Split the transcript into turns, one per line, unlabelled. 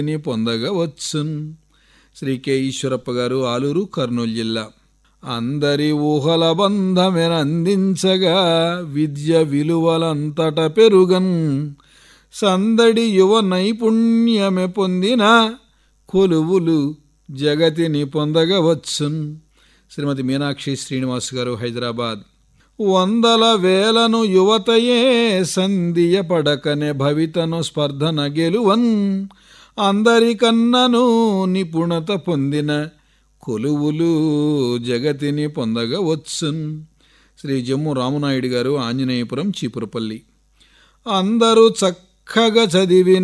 ని పొందగవచ్చున్ శ్రీ కె ఈశ్వరప్ప గారు ఆలూరు కర్నూలు జిల్లా అందరి ఊహల బంధమెనందించగా విద్య విలువలంతట పెరుగన్ సందడి యువ నైపుణ్యమె పొందిన కొలువులు జగతిని పొందగవచ్చున్ శ్రీమతి మీనాక్షి శ్రీనివాస్ గారు హైదరాబాద్ వందల వేలను యువతయే సంధియ పడకనే భవితను స్పర్ధన గెలువన్ అందరికన్నను నిపుణత పొందిన కొలువులు జగతిని పొందగవచ్చున్ శ్రీ జమ్ము రామనాయుడు గారు ఆంజనేయపురం చీపురపల్లి అందరూ చక్కగా చదివిన